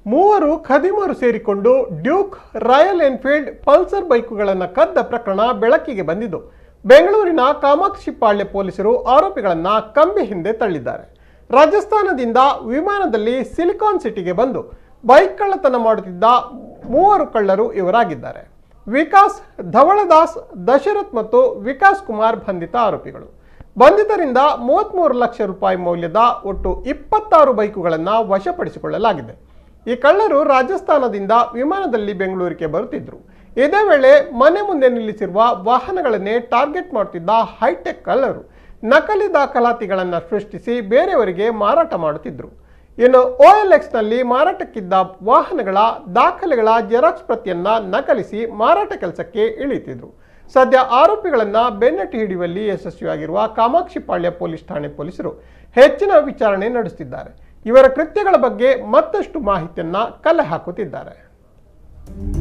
ಮೂವರು ಖದೀಮರು ಸೇರಿಕೊಂಡು ಡ್ಯೂಕ್ ರಾಯಲ್ ಎನ್ಫೀಲ್ಡ್ ಪಲ್ಸರ್ ಬೈಕುಗಳನ್ನು ಕದ್ದ ಪ್ರಕರಣ ಬೆಳಕಿಗೆ ಬಂದಿದ್ದು ಬೆಂಗಳೂರಿನ ಕಾಮಾಕ್ಷಿ ಪಾಳ್ಯ ಪೊಲೀಸರು ಆರೋಪಿಗಳನ್ನ ಕಂಬಿ ಹಿಂದೆ ತಳ್ಳಿದ್ದಾರೆ ರಾಜಸ್ಥಾನದಿಂದ ವಿಮಾನದಲ್ಲಿ ಸಿಲಿಕಾನ್ ಸಿಟಿಗೆ ಬಂದು ಬೈಕ್ ಕಳ್ಳತನ ಮಾಡುತ್ತಿದ್ದ ಮೂವರು ಕಳ್ಳರು ಇವರಾಗಿದ್ದಾರೆ ವಿಕಾಸ್ ಧವಳದಾಸ್ ದಶರಥ್ ಮತ್ತು ವಿಕಾಸ್ ಕುಮಾರ್ ಬಂಧಿತ ಆರೋಪಿಗಳು ಬಂಧಿತರಿಂದ ಮೂವತ್ತ್ಮೂರು ಲಕ್ಷ ರೂಪಾಯಿ ಮೌಲ್ಯದ ಒಟ್ಟು ಇಪ್ಪತ್ತಾರು ಬೈಕುಗಳನ್ನು ವಶಪಡಿಸಿಕೊಳ್ಳಲಾಗಿದೆ ಈ ಕಳ್ಳರು ರಾಜಸ್ಥಾನದಿಂದ ವಿಮಾನದಲ್ಲಿ ಬೆಂಗಳೂರಿಗೆ ಬರುತ್ತಿದ್ದರು ಇದೇ ವೇಳೆ ಮನೆ ಮುಂದೆ ನಿಲ್ಲಿಸಿರುವ ವಾಹನಗಳನ್ನೇ ಟಾರ್ಗೆಟ್ ಮಾಡುತ್ತಿದ್ದ ಹೈಟೆಕ್ ಕಳ್ಳರು ನಕಲಿ ದಾಖಲಾತಿಗಳನ್ನು ಸೃಷ್ಟಿಸಿ ಬೇರೆಯವರಿಗೆ ಮಾರಾಟ ಮಾಡುತ್ತಿದ್ದರು ಇನ್ನು ನಲ್ಲಿ ಮಾರಾಟಕ್ಕಿದ್ದ ವಾಹನಗಳ ದಾಖಲೆಗಳ ಜೆರಾಕ್ಸ್ ಪ್ರತಿಯನ್ನ ನಕಲಿಸಿ ಮಾರಾಟ ಕೆಲಸಕ್ಕೆ ಇಳಿತಿದ್ರು ಸದ್ಯ ಆರೋಪಿಗಳನ್ನ ಬೆನ್ನಟ್ಟಿ ಹಿಡಿಯುವಲ್ಲಿ ಯಶಸ್ವಿಯಾಗಿರುವ ಕಾಮಾಕ್ಷಿಪಾಳ್ಯ ಪೊಲೀಸ್ ಠಾಣೆ ಪೊಲೀಸರು ಹೆಚ್ಚಿನ ವಿಚಾರಣೆ ನಡೆಸುತ್ತಿದ್ದಾರೆ ಇವರ ಕೃತ್ಯಗಳ ಬಗ್ಗೆ ಮತ್ತಷ್ಟು ಮಾಹಿತಿಯನ್ನ ಕಲೆ ಹಾಕುತ್ತಿದ್ದಾರೆ